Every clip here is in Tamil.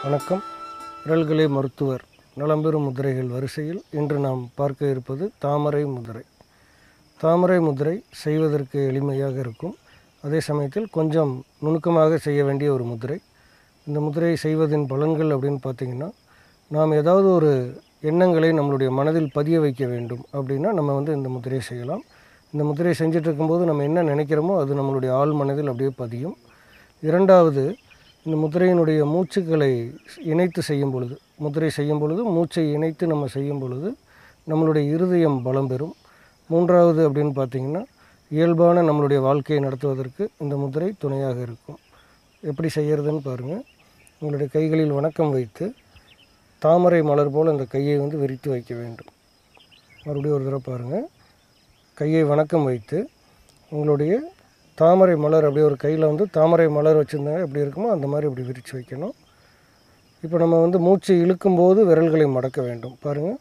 வணக்கம் விரல்களே மருத்துவர் நலம்பெறும் முதிரைகள் வரிசையில் இன்று நாம் பார்க்க இருப்பது தாமரை முதிரை தாமரை முதிரை செய்வதற்கு எளிமையாக இருக்கும் அதே சமயத்தில் கொஞ்சம் நுணுக்கமாக செய்ய வேண்டிய ஒரு முதிரை இந்த முதிரையை செய்வதின் பலன்கள் அப்படின்னு பார்த்தீங்கன்னா நாம் ஏதாவது ஒரு எண்ணங்களை நம்மளுடைய மனதில் பதிய வைக்க வேண்டும் அப்படின்னா நம்ம வந்து இந்த முதிரையை செய்யலாம் இந்த முதிரையை செஞ்சுட்டு இருக்கும்போது நம்ம என்ன நினைக்கிறோமோ அது நம்மளுடைய ஆள் மனதில் அப்படியே பதியும் இரண்டாவது இந்த முதிரையினுடைய மூச்சுக்களை இணைத்து செய்யும் பொழுது முதிரை செய்யும் பொழுது மூச்சை இணைத்து நம்ம செய்யும் பொழுது நம்மளுடைய இருதயம் பலம் பெறும் மூன்றாவது அப்படின்னு பார்த்தீங்கன்னா இயல்பான நம்மளுடைய வாழ்க்கையை நடத்துவதற்கு இந்த முதிரை துணையாக இருக்கும் எப்படி செய்கிறதுன்னு பாருங்கள் உங்களுடைய கைகளில் வணக்கம் வைத்து தாமரை மலர் போல் அந்த கையை வந்து விரித்து வைக்க வேண்டும் மறுபடியும் ஒரு தடவை பாருங்கள் கையை வணக்கம் வைத்து உங்களுடைய தாமரை மலர் அப்படியே ஒரு கையில் வந்து தாமரை மலர் வச்சுருந்தாங்க எப்படி இருக்குமோ அந்த மாதிரி இப்படி விரித்து வைக்கணும் இப்போ நம்ம வந்து மூச்சு இழுக்கும்போது விரல்களை மடக்க வேண்டும் பாருங்கள்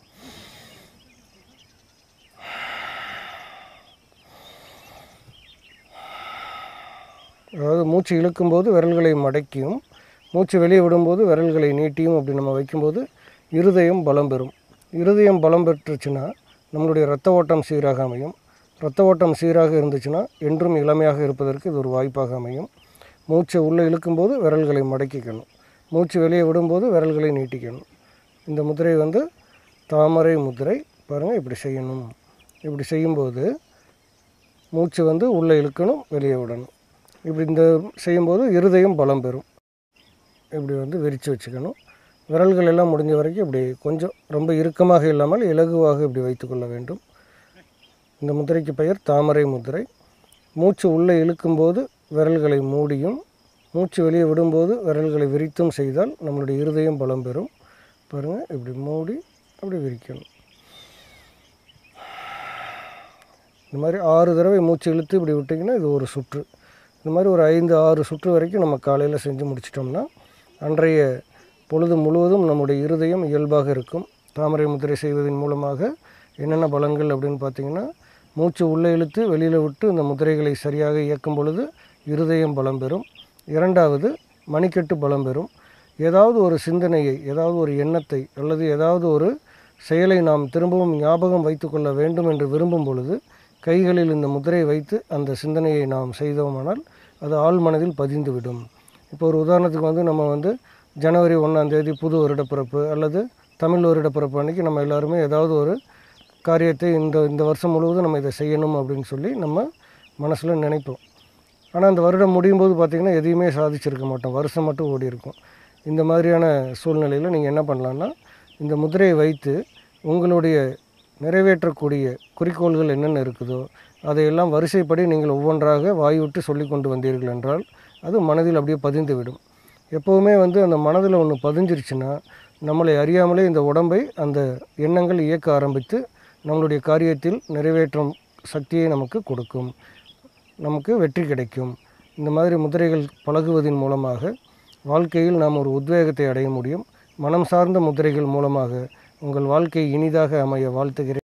அதாவது மூச்சு இழுக்கும்போது விரல்களை மடக்கியும் மூச்சு வெளியே விடும்போது விரல்களை நீட்டியும் அப்படி நம்ம வைக்கும்போது இருதயம் பலம் பெறும் இருதயம் பலம் பெற்றுச்சுன்னா நம்மளுடைய இரத்த ஓட்டம் சீராக அமையும் இரத்த ஓட்டம் சீராக இருந்துச்சுன்னா என்றும் இளமையாக இருப்பதற்கு இது ஒரு வாய்ப்பாக அமையும் மூச்சை உள்ளே இழுக்கும்போது விரல்களை மடக்கிக்கணும் மூச்சு வெளியே விடும்போது விரல்களை நீட்டிக்கணும் இந்த முதிரை வந்து தாமரை முதிரை பாருங்கள் இப்படி செய்யணும் இப்படி செய்யும்போது மூச்சு வந்து உள்ளே இழுக்கணும் வெளியே விடணும் இப்படி இந்த செய்யும்போது இருதயம் பலம் பெறும் இப்படி வந்து விரித்து வச்சுக்கணும் விரல்கள் எல்லாம் முடிஞ்ச வரைக்கும் இப்படி கொஞ்சம் ரொம்ப இறுக்கமாக இல்லாமல் இலகுவாக இப்படி வைத்துக்கொள்ள வேண்டும் இந்த முதிரைக்கு பெயர் தாமரை முதிரை மூச்சு உள்ளே இழுக்கும்போது விரல்களை மூடியும் மூச்சு வெளியே விடும்போது விரல்களை விரித்தும் செய்தால் நம்மளுடைய இருதயம் பலம் பெறும் பாருங்கள் இப்படி மூடி அப்படி விரிக்கணும் இந்த மாதிரி ஆறு தடவை மூச்சு இழுத்து இப்படி விட்டிங்கன்னா இது ஒரு சுற்று இந்த மாதிரி ஒரு ஐந்து ஆறு சுற்று வரைக்கும் நம்ம காலையில் செஞ்சு முடிச்சிட்டோம்னா அன்றைய பொழுது முழுவதும் நம்முடைய இருதயம் இயல்பாக இருக்கும் தாமரை முதிரை செய்வதன் மூலமாக என்னென்ன பலன்கள் அப்படின்னு பார்த்தீங்கன்னா மூச்சு உள்ளே இழுத்து வெளியில் விட்டு இந்த முதிரைகளை சரியாக இயக்கும் பொழுது இருதயம் பலம் பெறும் இரண்டாவது மணிக்கட்டு பலம் பெறும் ஏதாவது ஒரு சிந்தனையை ஏதாவது ஒரு எண்ணத்தை அல்லது ஏதாவது ஒரு செயலை நாம் திரும்பவும் ஞாபகம் வைத்துக்கொள்ள வேண்டும் என்று விரும்பும் பொழுது கைகளில் இந்த முதிரை வைத்து அந்த சிந்தனையை நாம் செய்தோமானால் அது ஆழ் மனதில் பதிந்துவிடும் இப்போ ஒரு உதாரணத்துக்கு வந்து நம்ம வந்து ஜனவரி ஒன்றாம் தேதி புது வருடப்பிறப்பு அல்லது தமிழ் வருடப்பிறப்பு அன்றைக்கி நம்ம எல்லாருமே ஏதாவது ஒரு காரியத்தை இந்த இந்த வருஷம் முழுவதும் நம்ம இதை செய்யணும் அப்படின்னு சொல்லி நம்ம மனசில் நினைப்போம் ஆனால் அந்த வருடம் முடியும் போது பார்த்திங்கன்னா எதையுமே சாதிச்சிருக்க மாட்டோம் வருஷம் மட்டும் ஓடி இருக்கும் இந்த மாதிரியான சூழ்நிலையில் நீங்கள் என்ன பண்ணலான்னா இந்த முதிரையை வைத்து உங்களுடைய நிறைவேற்றக்கூடிய குறிக்கோள்கள் என்னென்ன இருக்குதோ அதையெல்லாம் வரிசைப்படி நீங்கள் ஒவ்வொன்றாக வாய்விட்டு சொல்லி கொண்டு வந்தீர்கள் என்றால் அது மனதில் அப்படியே பதிந்து விடும் எப்போவுமே வந்து அந்த மனதில் ஒன்று பதிஞ்சிருச்சுன்னா நம்மளை அறியாமலே இந்த உடம்பை அந்த எண்ணங்கள் இயக்க ஆரம்பித்து நம்மளுடைய காரியத்தில் நிறைவேற்றும் சக்தியை நமக்கு கொடுக்கும் நமக்கு வெற்றி கிடைக்கும் இந்த மாதிரி முதிரைகள் பழகுவதன் மூலமாக வாழ்க்கையில் நாம் ஒரு உத்வேகத்தை அடைய முடியும் மனம் சார்ந்த முதிரைகள் மூலமாக உங்கள் வாழ்க்கை இனிதாக அமைய வாழ்த்துகிறேன்